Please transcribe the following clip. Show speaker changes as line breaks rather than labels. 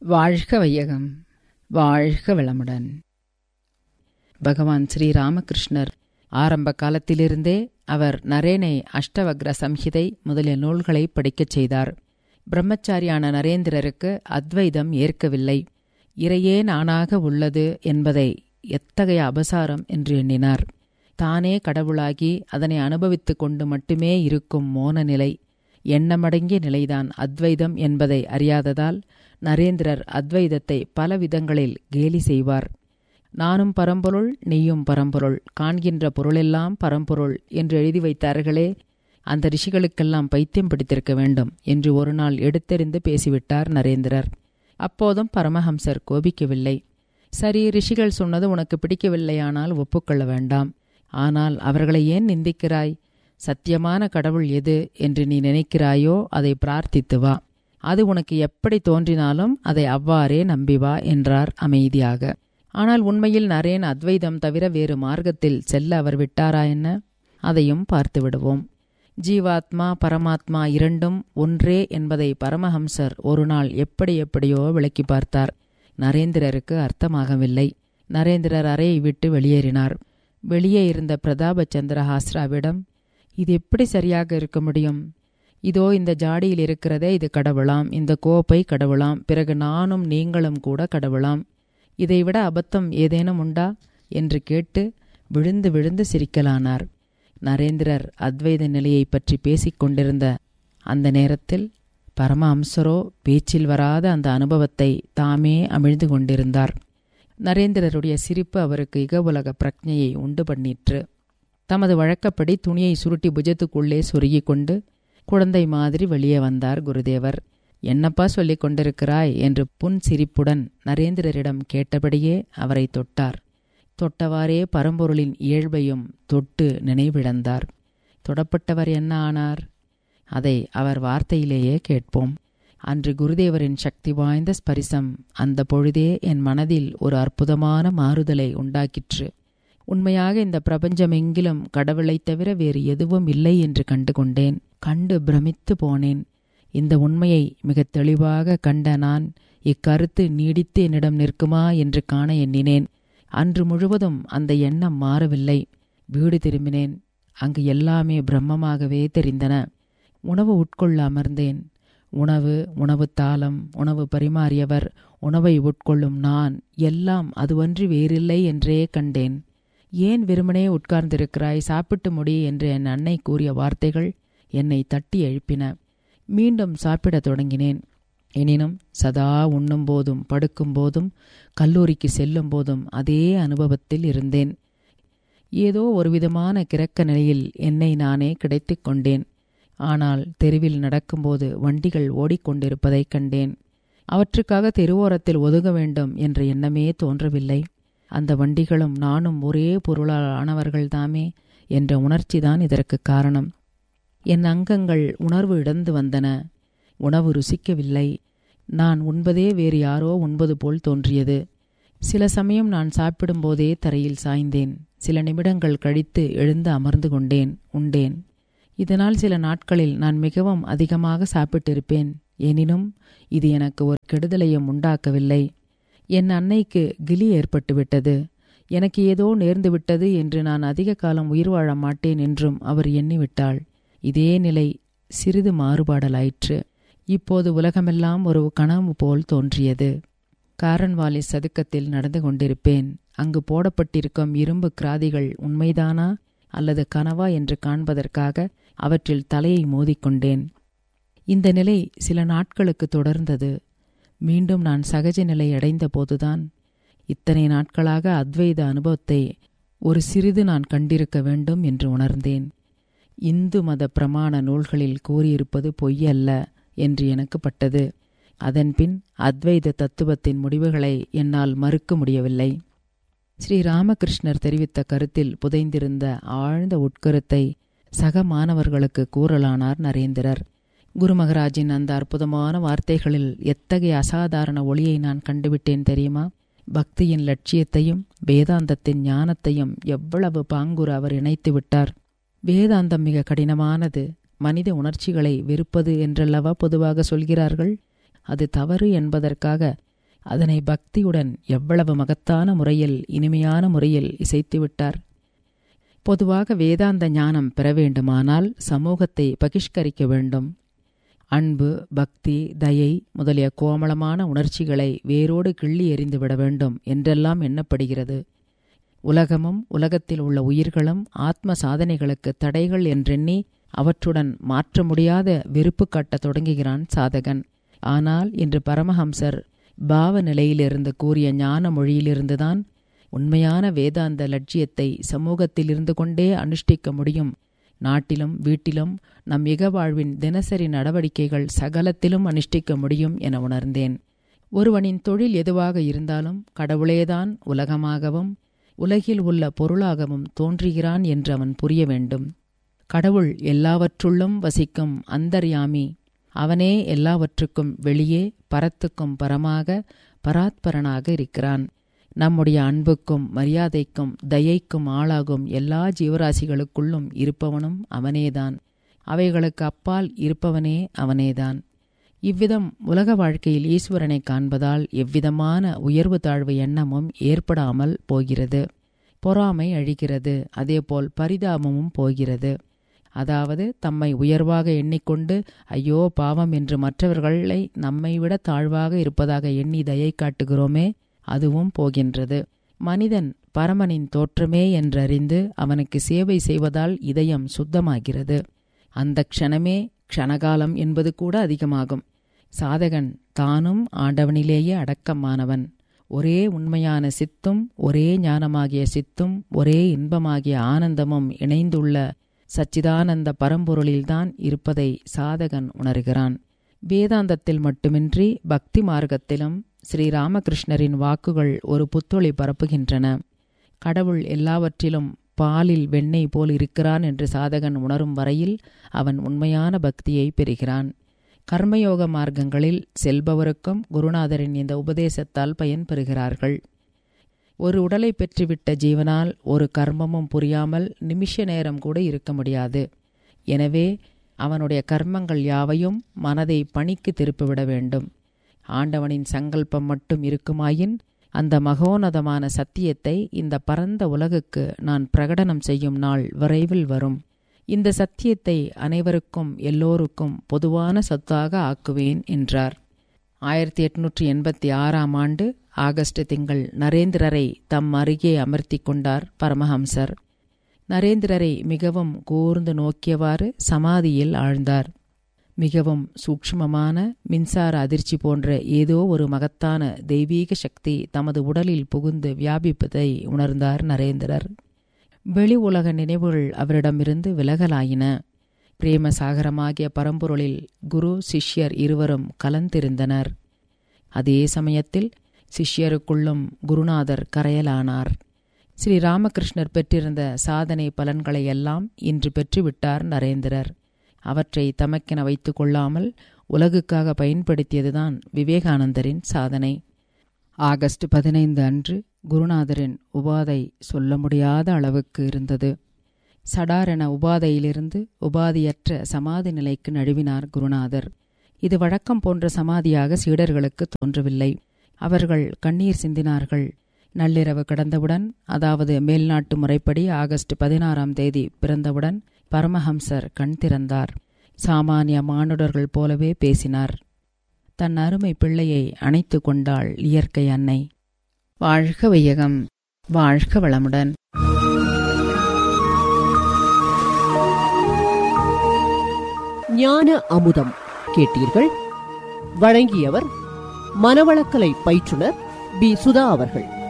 வாழ்க வையகம் வாழ்க வளமுடன் பகவான் ஸ்ரீ ராமகிருஷ்ணர் ஆரம்ப காலத்திலிருந்தே அவர் நரேனை அஷ்டவக்ர சம்ஹிதை முதலிய நூல்களை படிக்கச் செய்தார் பிரம்மச்சாரியான நரேந்திரருக்கு அத்வைதம் ஏற்கவில்லை இறையே நானாக உள்ளது என்பதை எத்தகைய அபசாரம் என்று எண்ணினார் தானே கடவுளாகி அதனை அனுபவித்துக் கொண்டு மட்டுமே இருக்கும் மோன நிலை எண்ணமடங்கிய நிலைதான் அத்வைதம் என்பதை அறியாததால் நரேந்திரர் அத்வைதத்தை பல விதங்களில் கேலி செய்வார் நானும் பரம்பொருள் நீயும் பரம்பொருள் காண்கின்ற பொருளெல்லாம் பரம்பொருள் என்று எழுதி வைத்தார்களே அந்த ரிஷிகளுக்கெல்லாம் பைத்தியம் பிடித்திருக்க வேண்டும் என்று ஒரு நாள் எடுத்தெறிந்து பேசிவிட்டார் நரேந்திரர் அப்போதும் பரமஹம்சர் கோபிக்கவில்லை சரி ரிஷிகள் சொன்னது உனக்கு பிடிக்கவில்லையானால் ஒப்புக்கொள்ள வேண்டாம் ஆனால் அவர்களை ஏன் நிந்திக்கிறாய் சத்தியமான கடவுள் எது என்று நீ நினைக்கிறாயோ அதை பிரார்த்தித்து வா அது உனக்கு எப்படி தோன்றினாலும் அதை அவ்வாறே நம்பி வா என்றார் அமைதியாக ஆனால் உண்மையில் நரேன் அத்வைதம் தவிர வேறு மார்க்கத்தில் செல்ல அவர் விட்டாரா என்ன அதையும் பார்த்து விடுவோம் ஜீவாத்மா பரமாத்மா இரண்டும் ஒன்றே என்பதை பரமஹம்சர் ஒரு நாள் எப்படி எப்படியோ விளக்கி பார்த்தார் நரேந்திரருக்கு அர்த்தமாகவில்லை நரேந்திரர் அறையை விட்டு வெளியேறினார் வெளியே இருந்த பிரதாப சந்திரஹாஸ்ராவிடம் இது எப்படி சரியாக இருக்க முடியும் இதோ இந்த ஜாடியில் இருக்கிறதே இது கடவுளாம் இந்த கோப்பை கடவுளாம் பிறகு நானும் நீங்களும் கூட கடவுளாம் இதைவிட அபத்தம் ஏதேனும் உண்டா என்று கேட்டு விழுந்து விழுந்து சிரிக்கலானார் நரேந்திரர் அத்வைத நிலையை பற்றி பேசிக் கொண்டிருந்த அந்த நேரத்தில் பரம அம்சரோ பேச்சில் வராத அந்த அனுபவத்தை தாமே அமிழ்ந்து கொண்டிருந்தார் நரேந்திரருடைய சிரிப்பு அவருக்கு இகவுலக பிரக்ஞையை உண்டு பண்ணிற்று தமது வழக்கப்படி துணியை சுருட்டி புஜத்துக்குள்ளே சொருகிக் கொண்டு குழந்தை மாதிரி வெளியே வந்தார் குருதேவர் என்னப்பா சொல்லிக் கொண்டிருக்கிறாய் என்று புன் சிரிப்புடன் நரேந்திரரிடம் கேட்டபடியே அவரை தொட்டார் தொட்டவாறே பரம்பொருளின் இயல்பையும் தொட்டு நினைவிழந்தார் தொடப்பட்டவர் என்ன ஆனார் அதை அவர் வார்த்தையிலேயே கேட்போம் அன்று குருதேவரின் சக்தி வாய்ந்த ஸ்பரிசம் அந்த பொழுதே என் மனதில் ஒரு அற்புதமான மாறுதலை உண்டாக்கிற்று உண்மையாக இந்த பிரபஞ்சமெங்கிலும் கடவுளைத் தவிர வேறு எதுவும் இல்லை என்று கண்டு கொண்டேன் கண்டு பிரமித்து போனேன் இந்த உண்மையை மிகத் தெளிவாக கண்ட நான் இக்கருத்து நீடித்து என்னிடம் நிற்குமா என்று காண எண்ணினேன் அன்று முழுவதும் அந்த எண்ணம் மாறவில்லை வீடு திரும்பினேன் அங்கு எல்லாமே பிரம்மமாகவே தெரிந்தன உணவு உட்கொள்ள அமர்ந்தேன் உணவு உணவு தாளம் உணவு பரிமாறியவர் உணவை உட்கொள்ளும் நான் எல்லாம் அதுவன்றி வேறில்லை என்றே கண்டேன் ஏன் வெறுமனே உட்கார்ந்திருக்கிறாய் சாப்பிட்டு முடி என்று என் அன்னை கூறிய வார்த்தைகள் என்னை தட்டி எழுப்பின மீண்டும் சாப்பிடத் தொடங்கினேன் எனினும் சதா உண்ணும் போதும் படுக்கும் போதும் கல்லூரிக்கு செல்லும் போதும் அதே அனுபவத்தில் இருந்தேன் ஏதோ ஒருவிதமான கிறக்க நிலையில் என்னை நானே கிடைத்துக் கொண்டேன் ஆனால் தெருவில் நடக்கும்போது வண்டிகள் ஓடிக்கொண்டிருப்பதைக் கண்டேன் அவற்றுக்காக தெருவோரத்தில் ஒதுங்க வேண்டும் என்ற எண்ணமே தோன்றவில்லை அந்த வண்டிகளும் நானும் ஒரே பொருளால் ஆனவர்கள்தாமே என்ற உணர்ச்சிதான் இதற்கு காரணம் என் அங்கங்கள் உணர்வு இழந்து வந்தன உணவு ருசிக்கவில்லை நான் உண்பதே வேறு யாரோ உண்பது போல் தோன்றியது சில சமயம் நான் சாப்பிடும்போதே தரையில் சாய்ந்தேன் சில நிமிடங்கள் கழித்து எழுந்து அமர்ந்து கொண்டேன் உண்டேன் இதனால் சில நாட்களில் நான் மிகவும் அதிகமாக சாப்பிட்டிருப்பேன் எனினும் இது எனக்கு ஒரு கெடுதலையும் உண்டாக்கவில்லை என் அன்னைக்கு கிலி ஏற்பட்டுவிட்டது எனக்கு ஏதோ நேர்ந்து விட்டது என்று நான் அதிக காலம் உயிர் வாழ மாட்டேன் என்றும் அவர் எண்ணிவிட்டாள் இதே நிலை சிறிது மாறுபாடலாயிற்று இப்போது உலகமெல்லாம் ஒரு கனவு போல் தோன்றியது காரன்வாலி சதுக்கத்தில் நடந்து கொண்டிருப்பேன் அங்கு போடப்பட்டிருக்கும் இரும்பு கிராதிகள் உண்மைதானா அல்லது கனவா என்று காண்பதற்காக அவற்றில் தலையை மோதிக்கொண்டேன் இந்த நிலை சில நாட்களுக்கு தொடர்ந்தது மீண்டும் நான் சகஜ நிலை அடைந்த போதுதான் இத்தனை நாட்களாக அத்வைத அனுபவத்தை ஒரு சிறிது நான் கண்டிருக்க வேண்டும் என்று உணர்ந்தேன் இந்து மத பிரமாண நூல்களில் கூறியிருப்பது பொய்யல்ல என்று எனக்கு பட்டது அதன்பின் அத்வைத தத்துவத்தின் முடிவுகளை என்னால் மறுக்க முடியவில்லை ஸ்ரீ ராமகிருஷ்ணர் தெரிவித்த கருத்தில் புதைந்திருந்த ஆழ்ந்த உட்கருத்தை சக மாணவர்களுக்கு கூறலானார் நரேந்திரர் குரு மகராஜின் அந்த அற்புதமான வார்த்தைகளில் எத்தகைய அசாதாரண ஒளியை நான் கண்டுவிட்டேன் தெரியுமா பக்தியின் லட்சியத்தையும் வேதாந்தத்தின் ஞானத்தையும் எவ்வளவு பாங்குறு அவர் இணைத்து விட்டார் வேதாந்தம் மிக கடினமானது மனித உணர்ச்சிகளை வெறுப்பது என்றல்லவா பொதுவாக சொல்கிறார்கள் அது தவறு என்பதற்காக அதனை பக்தியுடன் எவ்வளவு மகத்தான முறையில் இனிமையான முறையில் இசைத்துவிட்டார் பொதுவாக வேதாந்த ஞானம் பெற வேண்டுமானால் சமூகத்தை பகிஷ்கரிக்க வேண்டும் அன்பு பக்தி தயை முதலிய கோமளமான உணர்ச்சிகளை வேரோடு கிள்ளி எறிந்துவிட வேண்டும் என்றெல்லாம் எண்ணப்படுகிறது உலகமும் உலகத்தில் உள்ள உயிர்களும் ஆத்ம சாதனைகளுக்கு தடைகள் என்றெண்ணி அவற்றுடன் மாற்ற முடியாத வெறுப்பு காட்டத் தொடங்குகிறான் சாதகன் ஆனால் இன்று பரமஹம்சர் பாவ நிலையிலிருந்து கூறிய ஞான மொழியிலிருந்துதான் உண்மையான வேதாந்த லட்சியத்தை சமூகத்தில் இருந்து கொண்டே அனுஷ்டிக்க முடியும் நாட்டிலும் வீட்டிலும் நம் இக வாழ்வின் தினசரி நடவடிக்கைகள் சகலத்திலும் அனுஷ்டிக்க முடியும் என உணர்ந்தேன் ஒருவனின் தொழில் எதுவாக இருந்தாலும் கடவுளேதான் உலகமாகவும் உலகில் உள்ள பொருளாகவும் தோன்றுகிறான் என்று அவன் புரிய வேண்டும் கடவுள் எல்லாவற்றுள்ளும் வசிக்கும் அந்தர்யாமி அவனே எல்லாவற்றுக்கும் வெளியே பரத்துக்கும் பரமாக பராத்பரனாக இருக்கிறான் நம்முடைய அன்புக்கும் மரியாதைக்கும் தயைக்கும் ஆளாகும் எல்லா ஜீவராசிகளுக்குள்ளும் இருப்பவனும் அவனேதான் அவைகளுக்கு அப்பால் இருப்பவனே அவனேதான் இவ்விதம் உலக வாழ்க்கையில் ஈஸ்வரனை காண்பதால் எவ்விதமான உயர்வு தாழ்வு எண்ணமும் ஏற்படாமல் போகிறது பொறாமை அழிகிறது அதேபோல் பரிதாபமும் போகிறது அதாவது தம்மை உயர்வாக எண்ணிக்கொண்டு ஐயோ பாவம் என்று மற்றவர்களை நம்மை விட தாழ்வாக இருப்பதாக எண்ணி தயை காட்டுகிறோமே அதுவும் போகின்றது மனிதன் பரமனின் தோற்றமே என்றறிந்து அவனுக்கு சேவை செய்வதால் இதயம் சுத்தமாகிறது அந்த க்ஷணமே க்ஷணகாலம் என்பது கூட அதிகமாகும் சாதகன் தானும் ஆண்டவனிலேயே அடக்கமானவன் ஒரே உண்மையான சித்தும் ஒரே ஞானமாகிய சித்தும் ஒரே இன்பமாகிய ஆனந்தமும் இணைந்துள்ள சச்சிதானந்த பரம்பொருளில்தான் இருப்பதை சாதகன் உணர்கிறான் வேதாந்தத்தில் மட்டுமின்றி பக்தி மார்க்கத்திலும் ஸ்ரீராமகிருஷ்ணரின் வாக்குகள் ஒரு புத்தொளி பரப்புகின்றன கடவுள் எல்லாவற்றிலும் பாலில் வெண்ணெய் போல் இருக்கிறான் என்று சாதகன் உணரும் வரையில் அவன் உண்மையான பக்தியை பெறுகிறான் கர்மயோக மார்க்கங்களில் செல்பவருக்கும் குருநாதரின் இந்த உபதேசத்தால் பயன் பெறுகிறார்கள் ஒரு உடலை பெற்றுவிட்ட ஜீவனால் ஒரு கர்மமும் புரியாமல் நிமிஷ நேரம் கூட இருக்க முடியாது எனவே அவனுடைய கர்மங்கள் யாவையும் மனதை பணிக்கு திருப்பிவிட வேண்டும் ஆண்டவனின் சங்கல்பம் மட்டும் இருக்குமாயின் அந்த மகோனதமான சத்தியத்தை இந்த பரந்த உலகுக்கு நான் பிரகடனம் செய்யும் நாள் விரைவில் வரும் இந்த சத்தியத்தை அனைவருக்கும் எல்லோருக்கும் பொதுவான சொத்தாக ஆக்குவேன் என்றார் ஆயிரத்தி எட்நூற்றி எண்பத்தி ஆறாம் ஆண்டு ஆகஸ்ட் திங்கள் நரேந்திரரை தம் அருகே அமர்த்தி கொண்டார் பரமஹம்சர் நரேந்திரரை மிகவும் கூர்ந்து நோக்கியவாறு சமாதியில் ஆழ்ந்தார் மிகவும் சூக்ஷ்மமான மின்சார அதிர்ச்சி போன்ற ஏதோ ஒரு மகத்தான தெய்வீக சக்தி தமது உடலில் புகுந்து வியாபிப்பதை உணர்ந்தார் நரேந்திரர் வெளி உலக நினைவுகள் அவரிடமிருந்து விலகலாயின பிரேம சாகரமாகிய பரம்பொருளில் குரு சிஷ்யர் இருவரும் கலந்திருந்தனர் அதே சமயத்தில் சிஷ்யருக்குள்ளும் குருநாதர் கரையலானார் ஸ்ரீ ராமகிருஷ்ணர் பெற்றிருந்த சாதனை பலன்களை எல்லாம் இன்று பெற்றுவிட்டார் நரேந்திரர் அவற்றை தமக்கென வைத்து கொள்ளாமல் உலகுக்காக பயன்படுத்தியதுதான் விவேகானந்தரின் சாதனை ஆகஸ்ட் பதினைந்து அன்று குருநாதரின் உபாதை சொல்ல முடியாத அளவுக்கு இருந்தது சடாரென உபாதையிலிருந்து உபாதியற்ற சமாதி நிலைக்கு நழுவினார் குருநாதர் இது வழக்கம் போன்ற சமாதியாக சீடர்களுக்கு தோன்றவில்லை அவர்கள் கண்ணீர் சிந்தினார்கள் நள்ளிரவு கடந்தவுடன் அதாவது மேல்நாட்டு முறைப்படி ஆகஸ்ட் பதினாறாம் தேதி பிறந்தவுடன் பரமஹம்சர் கண் திறந்தார் சாமானிய மானுடர்கள் போலவே பேசினார் தன் அருமை பிள்ளையை அணைத்து கொண்டாள் இயற்கை அன்னை வாழ்க வையகம் வாழ்க வளமுடன்
ஞான அமுதம் கேட்டீர்கள் வழங்கியவர் மனவளக்கலை பயிற்றுனர் பி சுதா அவர்கள்